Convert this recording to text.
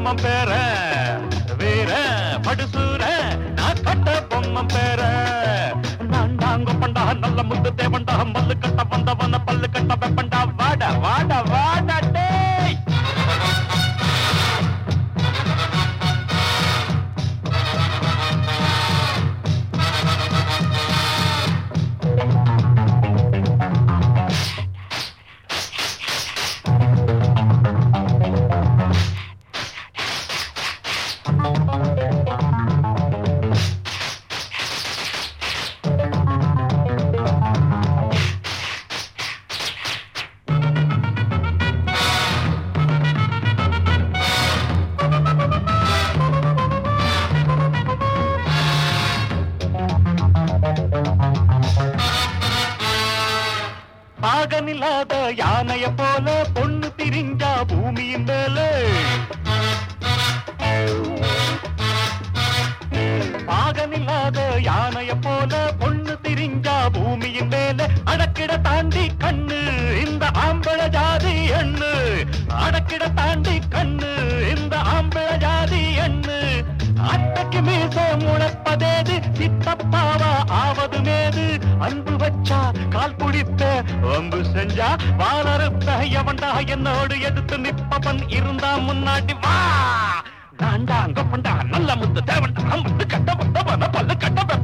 பொம்மம் பேர வீர படுசூர நான் கட்ட பொம்மம் பேர நான் தாங்க பண்டா நல்ல முத்து தேவண்டா மல்லு கட்ட வந்தவன பல்லு கட்ட வெப்பண்டா வாட வாட வாட டேய் பாகனில்லாத யானைய போல பொண்ணு திரிஞ்சா பூமியின் மேல பாகனில்லாத யானைய போல பொண்ணு திரிஞ்சா பூமியின் மேல அடக்கிட தாண்டி கண்ணு இந்த ஆம்பள ஜாதி எண்ணு அடக்கிட தாண்டி கண்ணு இந்த ஆம்பள ஜாதி எண்ணு அட்டைக்கு மீச முளைப்பதேது சித்தப்பாவா ஆவது மேது அன்பு வச்சா கால் குடித்த அம்பு செஞ்சா வாழறுத்த எவன்டா என்னோடு எதிர்த்து நிப்பவன் இருந்தா முன்னாடி வா நான்டா அங்க பண்டா நல்ல முத்து தேவன்டா முத்து கட்ட வந்தவன பல்லு கட்ட